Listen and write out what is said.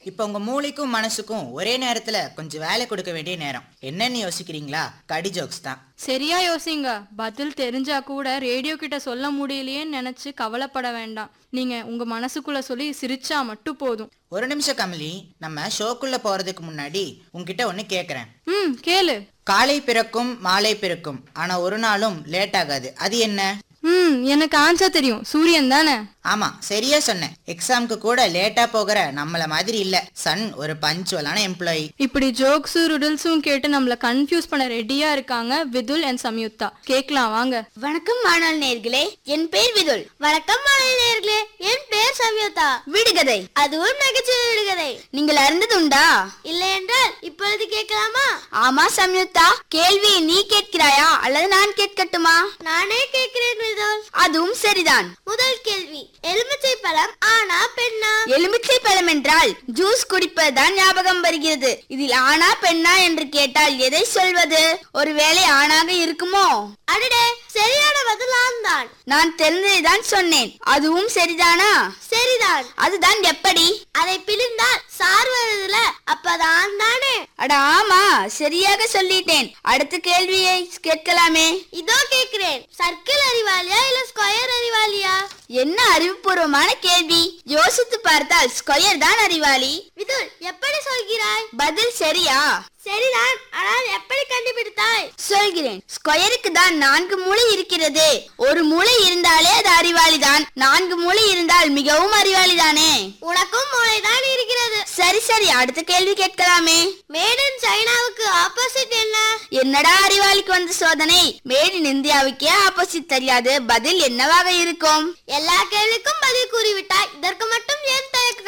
இப்போ உங்க மூளைக்கும் மனசுக்கும் ஒரே நேரத்துல கொஞ்சம் வேலை கொடுக்க வேண்டிய நேரம் என்னன்னு யோசிக்கிறீங்களா கடி ஜோக்ஸ் தான் சரியா யோசிங்க பதில் தெரிஞ்சா கூட ரேடியோ கிட்ட சொல்ல முடியலையேன்னு நினைச்சு கவலைப்பட வேண்டாம் நீங்க உங்க மனசுக்குள்ள சொல்லி சிரிச்சா மட்டும் போதும் ஒரு நிமிஷம் கமலி நம்ம ஷோக்குள்ள போறதுக்கு முன்னாடி உன்கிட்ட ஒன்னு கேக்குறேன் ம் கேளு காலை பிறக்கும் மாலை பிறக்கும் ஆனா ஒரு நாளும் லேட் ஆகாது அது என்ன ம் எனக்கு ஆன்சர் தெரியும் சூரியன் தானே ஆமா சரியா சொன்னேன் எக்ஸாம்க்கு கூட லேட்டா போகிற நம்மள மாதிரி இல்ல சன் ஒரு பஞ்சுவலான எம்ப்ளாயி இப்படி ஜோக்ஸும் ரிடில்ஸும் கேட்டு நம்மள கன்ஃபியூஸ் பண்ண ரெடியா இருக்காங்க விதுல் அண்ட் சம்யுக்தா கேட்கலாம் வாங்க வணக்கம் மாணவ நேர்களே என் பேர் விதுல் வணக்கம் மாணவ நேர்களே என் பேர் சம்யுக்தா விடுகதை அதுவும் நகைச்சுவை விடுகதை நீங்கள் அறிந்ததுண்டா இல்லை என்றால் இப்பொழுது கேட்கலாமா ஆமா சம்யுக்தா கேள்வியை நீ கேட்கிறாயா அல்லது நான் கேட்கட்டுமா நானே கேட்கிறேன் விதுல் அதுவும் சரிதான் முதல் கேள்வி எலுமிச்சை பழம் ஆனா பெண்ணா எலுமிச்சை பழம் என்றால் ஜூஸ் குடிப்பதுதான் ஞாபகம் வருகிறது இதில் ஆனா பெண்ணா என்று கேட்டால் எதை சொல்வது ஒருவேளை ஆணாக இருக்குமோ அடடே சரியான பதில் ஆண்தான் நான் தெரிந்ததைதான் சொன்னேன் அதுவும் சரிதானா சரிதான் அதுதான் எப்படி அதை பிழிந்தால் சார் வருதுல அப்பதான் தானே அட ஆமா சரியாக சொல்லிட்டேன் அடுத்த கேள்வியை கேட்கலாமே இதோ கேட்கிறேன் சர்க்கிள் அறிவாளியா இல்ல ஸ்கொயர் அறிவாளியா என்ன அறிவுபூர்வமான கேள்வி யோசித்து பார்த்தால் ஸ்கொயர் தான் அறிவாளி விதுல் எப்படி சொல்கிறாய் பதில் சரியா சரிதான் ஆனால் எப்படி கண்டுபிடித்தாய் சொல்கிறேன் ஸ்கொயருக்கு தான் நான்கு மூளை இருக்கிறது ஒரு மூளை இருந்தாலே அது அறிவாளி தான் நான்கு மூளை இருந்தால் மிகவும் அறிவாளி தானே உனக்கும் மூளை தான் இருக்கிறது சரி சரி அடுத்த கேள்வி கேட்கலாமே மேட் இன் சைனாவுக்கு ஆப்போசிட் என்ன என்னடா அறிவாளிக்கு வந்த சோதனை மேட் இன் இந்தியாவுக்கே ஆப்போசிட் தெரியாது பதில் என்னவாக இருக்கும் எல்லா கேள்விக்கும் பதில் கூறிவிட்டாய் இதற்கு மட்டும் ஏன்